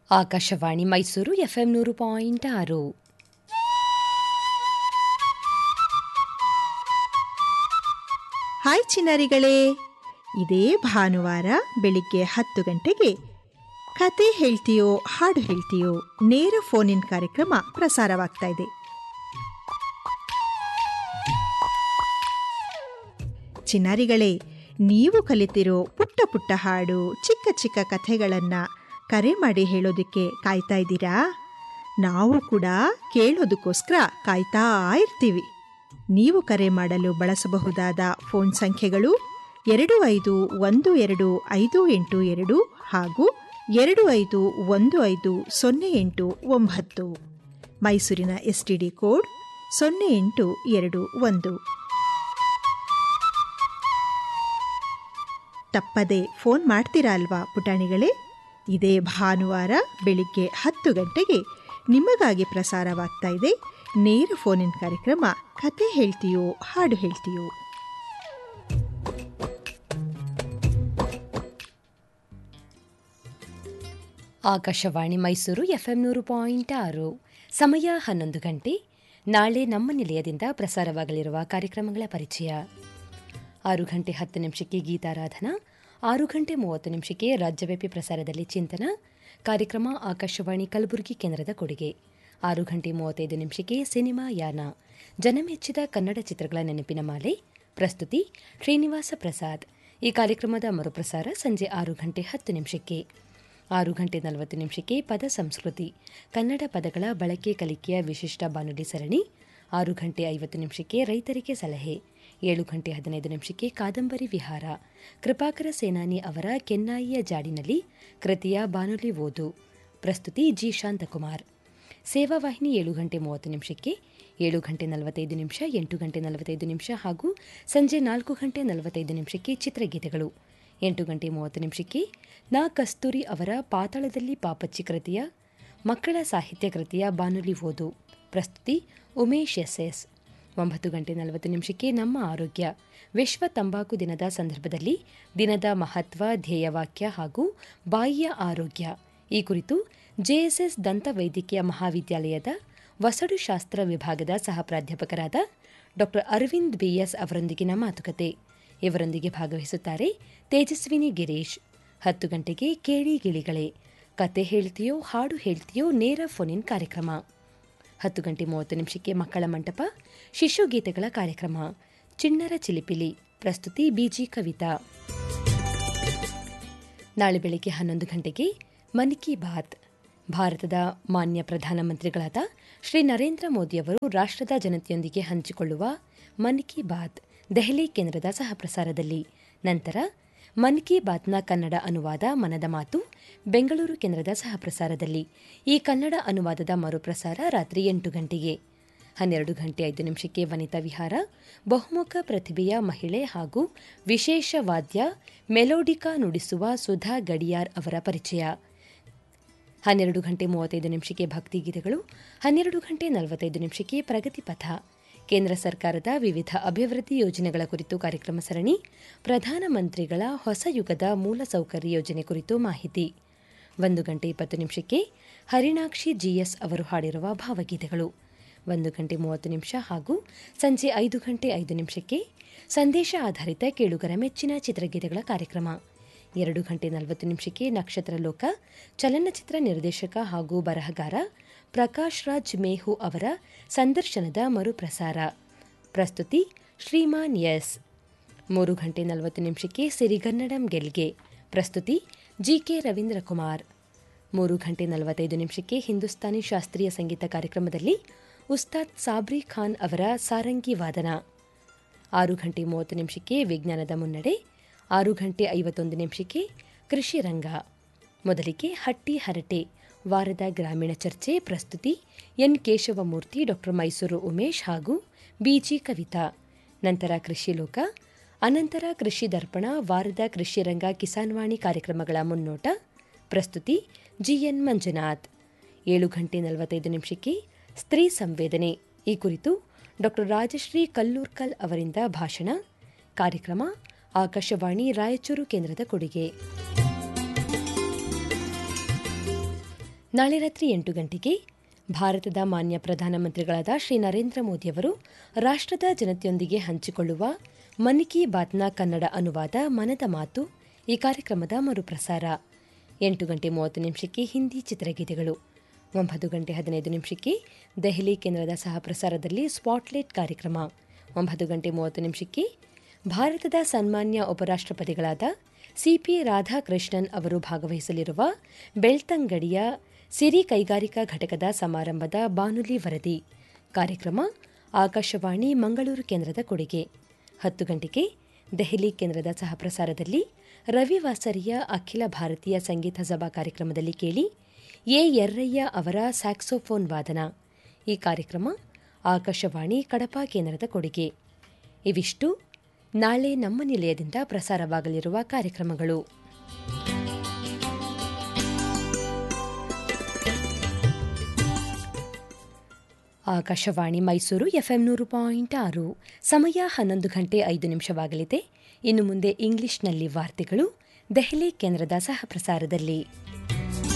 Akashvani Mysuru FM ನೂರು point ಆರು hi ಚಿನ್ನರಿಗಳೇ ಇದೇ ಭಾನುವಾರ ಬೆಳಿಗ್ಗೆ ಹತ್ತು ಗಂಟೆಗೆ ಕತೆ ಹೇಳ್ತೀಯೋ ಹಾಡು ಹೇಳ್ತೀಯೋ ನೇರ ಫೋನ್ ಇನ್ ಕಾರ್ಯಕ್ರಮ ಪ್ರಸಾರವಾಗ್ತಾ ಇದೆ ಚಿನ್ನಾರಿಗಳೇ ನೀವು ಕಲಿತಿರೋ ಪುಟ್ಟ ಪುಟ್ಟ ಹಾಡು ಚಿಕ್ಕ ಚಿಕ್ಕ ಕಥೆಗಳನ್ನ ಕರೆ ಮಾಡಿ ಹೇಳೋದಕ್ಕೆ ಕಾಯ್ತಾ ಇದ್ದೀರಾ ನಾವು ಕೂಡ ಕೇಳೋದಕ್ಕೋಸ್ಕರ ಕಾಯ್ತಾ ಇರ್ತೀವಿ ನೀವು ಕರೆ ಮಾಡಲು ಬಳಸಬಹುದಾದ ಫೋನ್ ಸಂಖ್ಯೆಗಳು ಎರಡು ಐದು ಒಂದು ಎರಡು ಐದು ಎಂಟು ಎರಡು ಹಾಗೂ ಎರಡು ಐದು ಒಂದು ಐದು ಸೊನ್ನೆ ಎಂಟು ಒಂಬತ್ತು ಮೈಸೂರಿನ ಎಸ್ ಟಿ ಡಿ ಕೋಡ್ ಸೊನ್ನೆ ಎಂಟು ಎರಡು ಒಂದು ತಪ್ಪದೆ ಫೋನ್ ಮಾಡ್ತೀರಾ ಅಲ್ವಾ ಪುಟಾಣಿಗಳೇ ಇದೇ ಭಾನುವಾರ ಬೆಳಿಗ್ಗೆ ಹತ್ತು ಗಂಟೆಗೆ ನಿಮಗಾಗಿ ಪ್ರಸಾರವಾಗ್ತಾ ಇದೆ ನೇರ ಫೋನ್ ಇನ್ ಕಾರ್ಯಕ್ರಮ ಕತೆ ಹೇಳ್ತೀಯೋ ಹಾಡು ಹೇಳ್ತೀಯೋ ಆಕಾಶವಾಣಿ ಮೈಸೂರು ಎಫ್ಎಂ ನೂರು ಪಾಯಿಂಟ್ ಆರು ಸಮಯ ಹನ್ನೊಂದು ಗಂಟೆ ನಾಳೆ ನಮ್ಮ ನಿಲಯದಿಂದ ಪ್ರಸಾರವಾಗಲಿರುವ ಕಾರ್ಯಕ್ರಮಗಳ ಪರಿಚಯ ಆರು ಗಂಟೆ ಹತ್ತು ನಿಮಿಷಕ್ಕೆ ಗೀತಾರಾಧನಾ ಆರು ಗಂಟೆ ಮೂವತ್ತು ನಿಮಿಷಕ್ಕೆ ರಾಜ್ಯವ್ಯಾಪಿ ಪ್ರಸಾರದಲ್ಲಿ ಚಿಂತನ ಕಾರ್ಯಕ್ರಮ ಆಕಾಶವಾಣಿ ಕಲಬುರಗಿ ಕೇಂದ್ರದ ಕೊಡುಗೆ ಆರು ಗಂಟೆ ಮೂವತ್ತೈದು ನಿಮಿಷಕ್ಕೆ ಸಿನಿಮಾ ಯಾನ ಜನಮೆಚ್ಚಿದ ಕನ್ನಡ ಚಿತ್ರಗಳ ನೆನಪಿನ ಮಾಲೆ ಪ್ರಸ್ತುತಿ ಶ್ರೀನಿವಾಸ ಪ್ರಸಾದ್ ಈ ಕಾರ್ಯಕ್ರಮದ ಮರುಪ್ರಸಾರ ಸಂಜೆ ಆರು ಗಂಟೆ ಹತ್ತು ನಿಮಿಷಕ್ಕೆ ಆರು ಗಂಟೆ ನಲವತ್ತು ನಿಮಿಷಕ್ಕೆ ಪದ ಸಂಸ್ಕೃತಿ ಕನ್ನಡ ಪದಗಳ ಬಳಕೆ ಕಲಿಕೆಯ ವಿಶಿಷ್ಟ ಬಾನುಲಿ ಸರಣಿ ಆರು ಗಂಟೆ ಐವತ್ತು ನಿಮಿಷಕ್ಕೆ ರೈತರಿಗೆ ಸಲಹೆ ಏಳು ಗಂಟೆ ಹದಿನೈದು ನಿಮಿಷಕ್ಕೆ ಕಾದಂಬರಿ ವಿಹಾರ ಕೃಪಾಕರ ಸೇನಾನಿ ಅವರ ಕೆನ್ನಾಯಿಯ ಜಾಡಿನಲ್ಲಿ ಕೃತಿಯ ಬಾನುಲಿ ಓದು ಪ್ರಸ್ತುತಿ ಜಿ ಶಾಂತಕುಮಾರ್ ಸೇವಾ ವಾಹಿನಿ ಏಳು ಗಂಟೆ ಮೂವತ್ತು ನಿಮಿಷಕ್ಕೆ ಏಳು ಗಂಟೆ ನಲವತ್ತೈದು ನಿಮಿಷ ಎಂಟು ಗಂಟೆ ನಲವತ್ತೈದು ನಿಮಿಷ ಹಾಗೂ ಸಂಜೆ ನಾಲ್ಕು ಗಂಟೆ ನಲವತ್ತೈದು ನಿಮಿಷಕ್ಕೆ ಚಿತ್ರಗೀತೆಗಳು ಎಂಟು ಗಂಟೆ ಮೂವತ್ತು ನಿಮಿಷಕ್ಕೆ ನಾ ಕಸ್ತೂರಿ ಅವರ ಪಾತಾಳದಲ್ಲಿ ಪಾಪಚ್ಚಿ ಕೃತಿಯ ಮಕ್ಕಳ ಸಾಹಿತ್ಯ ಕೃತಿಯ ಬಾನುಲಿ ಓದು ಪ್ರಸ್ತುತಿ ಉಮೇಶ್ ಎಸ್ ಎಸ್ ಒಂಬತ್ತು ಗಂಟೆ ನಲವತ್ತು ನಿಮಿಷಕ್ಕೆ ನಮ್ಮ ಆರೋಗ್ಯ ವಿಶ್ವ ತಂಬಾಕು ದಿನದ ಸಂದರ್ಭದಲ್ಲಿ ದಿನದ ಮಹತ್ವ ಧ್ಯೇಯವಾಕ್ಯ ಹಾಗೂ ಬಾಯಿಯ ಆರೋಗ್ಯ ಈ ಕುರಿತು ಜೆಎಸ್ಎಸ್ ದಂತ ವೈದ್ಯಕೀಯ ಮಹಾವಿದ್ಯಾಲಯದ ವಸಡುಶಾಸ್ತ್ರ ವಿಭಾಗದ ಸಹ ಪ್ರಾಧ್ಯಾಪಕರಾದ ಡಾ ಅರವಿಂದ್ ಬಿಎಸ್ ಅವರೊಂದಿಗಿನ ಮಾತುಕತೆ ಇವರೊಂದಿಗೆ ಭಾಗವಹಿಸುತ್ತಾರೆ ತೇಜಸ್ವಿನಿ ಗಿರೀಶ್ ಹತ್ತು ಗಂಟೆಗೆ ಕೇಳಿ ಗಿಳಿಗಳೇ ಕತೆ ಹೇಳ್ತೀಯೋ ಹಾಡು ಹೇಳ್ತೀಯೋ ನೇರ ಫೋನಿನ್ ಕಾರ್ಯಕ್ರಮ ಹತ್ತು ಗಂಟೆ ಮೂವತ್ತು ನಿಮಿಷಕ್ಕೆ ಮಕ್ಕಳ ಮಂಟಪ ಶಿಶು ಗೀತೆಗಳ ಕಾರ್ಯಕ್ರಮ ಚಿಣ್ಣರ ಚಿಲಿಪಿಲಿ ಪ್ರಸ್ತುತಿ ಬಿಜಿ ಕವಿತಾ ನಾಳೆ ಬೆಳಗ್ಗೆ ಹನ್ನೊಂದು ಗಂಟೆಗೆ ಮನ್ ಕಿ ಬಾತ್ ಭಾರತದ ಮಾನ್ಯ ಪ್ರಧಾನಮಂತ್ರಿಗಳಾದ ಶ್ರೀ ನರೇಂದ್ರ ಮೋದಿಯವರು ರಾಷ್ಟ್ರದ ಜನತೆಯೊಂದಿಗೆ ಹಂಚಿಕೊಳ್ಳುವ ಮನ್ ಕಿ ಬಾತ್ ದೆಹಲಿ ಕೇಂದ್ರದ ಸಹ ಪ್ರಸಾರದಲ್ಲಿ ನಂತರ ಮನ್ ಕಿ ಬಾತ್ನ ಕನ್ನಡ ಅನುವಾದ ಮನದ ಮಾತು ಬೆಂಗಳೂರು ಕೇಂದ್ರದ ಸಹ ಪ್ರಸಾರದಲ್ಲಿ ಈ ಕನ್ನಡ ಅನುವಾದದ ಮರುಪ್ರಸಾರ ರಾತ್ರಿ ಎಂಟು ಗಂಟೆಗೆ ಹನ್ನೆರಡು ಗಂಟೆ ಐದು ನಿಮಿಷಕ್ಕೆ ವನಿತಾ ವಿಹಾರ ಬಹುಮುಖ ಪ್ರತಿಭೆಯ ಮಹಿಳೆ ಹಾಗೂ ವಿಶೇಷ ವಾದ್ಯ ಮೆಲೋಡಿಕಾ ನುಡಿಸುವ ಸುಧಾ ಗಡಿಯಾರ್ ಅವರ ಪರಿಚಯ ಹನ್ನೆರಡು ಗಂಟೆ ಮೂವತ್ತೈದು ನಿಮಿಷಕ್ಕೆ ಭಕ್ತಿಗೀತೆಗಳು ಹನ್ನೆರಡು ಗಂಟೆ ನಲವತ್ತೈದು ನಿಮಿಷಕ್ಕೆ ಪ್ರಗತಿ ಪಥ ಕೇಂದ್ರ ಸರ್ಕಾರದ ವಿವಿಧ ಅಭಿವೃದ್ಧಿ ಯೋಜನೆಗಳ ಕುರಿತು ಕಾರ್ಯಕ್ರಮ ಸರಣಿ ಪ್ರಧಾನಮಂತ್ರಿಗಳ ಹೊಸ ಯುಗದ ಮೂಲಸೌಕರ್ಯ ಯೋಜನೆ ಕುರಿತು ಮಾಹಿತಿ ಒಂದು ಗಂಟೆ ಇಪ್ಪತ್ತು ನಿಮಿಷಕ್ಕೆ ಹರಿಣಾಕ್ಷಿ ಜಿಎಸ್ ಅವರು ಹಾಡಿರುವ ಭಾವಗೀತೆಗಳು ಒಂದು ಗಂಟೆ ಮೂವತ್ತು ನಿಮಿಷ ಹಾಗೂ ಸಂಜೆ ಐದು ಗಂಟೆ ಐದು ನಿಮಿಷಕ್ಕೆ ಸಂದೇಶ ಆಧಾರಿತ ಕೇಳುಗರ ಮೆಚ್ಚಿನ ಚಿತ್ರಗೀತೆಗಳ ಕಾರ್ಯಕ್ರಮ ಎರಡು ಗಂಟೆ ನಲವತ್ತು ನಿಮಿಷಕ್ಕೆ ನಕ್ಷತ್ರ ಲೋಕ ಚಲನಚಿತ್ರ ನಿರ್ದೇಶಕ ಹಾಗೂ ಬರಹಗಾರ ಪ್ರಕಾಶ್ ರಾಜ್ ಮೇಹು ಅವರ ಸಂದರ್ಶನದ ಮರುಪ್ರಸಾರ ಪ್ರಸ್ತುತಿ ಶ್ರೀಮಾನ್ ಎಸ್ ಮೂರು ಗಂಟೆ ನಲವತ್ತು ನಿಮಿಷಕ್ಕೆ ಸಿರಿಗನ್ನಡಂ ಗೆಲ್ಗೆ ಪ್ರಸ್ತುತಿ ಜಿಕೆ ರವೀಂದ್ರ ಕುಮಾರ್ ಮೂರು ಗಂಟೆ ನಲವತ್ತೈದು ನಿಮಿಷಕ್ಕೆ ಹಿಂದೂಸ್ತಾನಿ ಶಾಸ್ತ್ರೀಯ ಸಂಗೀತ ಕಾರ್ಯಕ್ರಮದಲ್ಲಿ ಉಸ್ತಾದ್ ಸಾಬ್ರಿ ಖಾನ್ ಅವರ ಸಾರಂಗಿ ವಾದನ ಆರು ಗಂಟೆ ಮೂವತ್ತು ನಿಮಿಷಕ್ಕೆ ವಿಜ್ಞಾನದ ಮುನ್ನಡೆ ಆರು ಗಂಟೆ ಐವತ್ತೊಂದು ನಿಮಿಷಕ್ಕೆ ಕೃಷಿ ರಂಗ ಮೊದಲಿಗೆ ಹಟ್ಟಿ ಹರಟೆ ವಾರದ ಗ್ರಾಮೀಣ ಚರ್ಚೆ ಪ್ರಸ್ತುತಿ ಎನ್ ಕೇಶವಮೂರ್ತಿ ಡಾಕ್ಟರ್ ಮೈಸೂರು ಉಮೇಶ್ ಹಾಗೂ ಬಿಜಿ ಕವಿತಾ ನಂತರ ಕೃಷಿ ಲೋಕ ಅನಂತರ ಕೃಷಿ ದರ್ಪಣ ವಾರದ ಕೃಷಿ ರಂಗ ಕಿಸಾನ್ವಾಣಿ ಕಾರ್ಯಕ್ರಮಗಳ ಮುನ್ನೋಟ ಪ್ರಸ್ತುತಿ ಜಿಎನ್ ಮಂಜುನಾಥ್ ಏಳು ಗಂಟೆ ನಲವತ್ತೈದು ನಿಮಿಷಕ್ಕೆ ಸ್ತ್ರೀ ಸಂವೇದನೆ ಈ ಕುರಿತು ಡಾಕ್ಟರ್ ರಾಜಶ್ರೀ ಕಲ್ಲೂರ್ಕಲ್ ಅವರಿಂದ ಭಾಷಣ ಕಾರ್ಯಕ್ರಮ ಆಕಾಶವಾಣಿ ರಾಯಚೂರು ಕೇಂದ್ರದ ಕೊಡುಗೆ ನಾಳೆ ರಾತ್ರಿ ಎಂಟು ಗಂಟೆಗೆ ಭಾರತದ ಮಾನ್ಯ ಪ್ರಧಾನಮಂತ್ರಿಗಳಾದ ಶ್ರೀ ನರೇಂದ್ರ ಮೋದಿಯವರು ರಾಷ್ಟ್ರದ ಜನತೆಯೊಂದಿಗೆ ಹಂಚಿಕೊಳ್ಳುವ ಮನ್ ಕಿ ಬಾತ್ನ ಕನ್ನಡ ಅನುವಾದ ಮನದ ಮಾತು ಈ ಕಾರ್ಯಕ್ರಮದ ಮರುಪ್ರಸಾರ ಎಂಟು ಗಂಟೆ ಮೂವತ್ತು ನಿಮಿಷಕ್ಕೆ ಹಿಂದಿ ಚಿತ್ರಗೀತೆಗಳು ಒಂಬತ್ತು ಗಂಟೆ ಹದಿನೈದು ನಿಮಿಷಕ್ಕೆ ದೆಹಲಿ ಕೇಂದ್ರದ ಸಹ ಪ್ರಸಾರದಲ್ಲಿ ಸ್ಪಾಟ್ಲೈಟ್ ಕಾರ್ಯಕ್ರಮ ಒಂಬತ್ತು ಗಂಟೆ ಮೂವತ್ತು ನಿಮಿಷಕ್ಕೆ ಭಾರತದ ಸನ್ಮಾನ್ಯ ಉಪರಾಷ್ಟ್ರಪತಿಗಳಾದ ಸಿಪಿ ರಾಧಾಕೃಷ್ಣನ್ ಅವರು ಭಾಗವಹಿಸಲಿರುವ ಬೆಳ್ತಂಗಡಿಯ ಸಿರಿ ಕೈಗಾರಿಕಾ ಘಟಕದ ಸಮಾರಂಭದ ಬಾನುಲಿ ವರದಿ ಕಾರ್ಯಕ್ರಮ ಆಕಾಶವಾಣಿ ಮಂಗಳೂರು ಕೇಂದ್ರದ ಕೊಡುಗೆ ಹತ್ತು ಗಂಟೆಗೆ ದೆಹಲಿ ಕೇಂದ್ರದ ಸಹ ಪ್ರಸಾರದಲ್ಲಿ ರವಿವಾಸರಿಯ ಅಖಿಲ ಭಾರತೀಯ ಸಂಗೀತ ಸಭಾ ಕಾರ್ಯಕ್ರಮದಲ್ಲಿ ಕೇಳಿ ಎ ಎರ್ರಯ್ಯ ಅವರ ಸ್ಯಾಕ್ಸೋಫೋನ್ ವಾದನ ಈ ಕಾರ್ಯಕ್ರಮ ಆಕಾಶವಾಣಿ ಕಡಪ ಕೇಂದ್ರದ ಕೊಡುಗೆ ಇವಿಷ್ಟು ನಾಳೆ ನಮ್ಮ ನಿಲಯದಿಂದ ಪ್ರಸಾರವಾಗಲಿರುವ ಕಾರ್ಯಕ್ರಮಗಳು ಆಕಾಶವಾಣಿ ಮೈಸೂರು ಎಫ್ಎಂ ನೂರು ಪಾಯಿಂಟ್ ಆರು ಸಮಯ ಹನ್ನೊಂದು ಗಂಟೆ ಐದು ನಿಮಿಷವಾಗಲಿದೆ ಇನ್ನು ಮುಂದೆ ಇಂಗ್ಲಿಷ್ನಲ್ಲಿ ವಾರ್ತೆಗಳು ದೆಹಲಿ ಕೇಂದ್ರದ ಸಹ ಪ್ರಸಾರದಲ್ಲಿ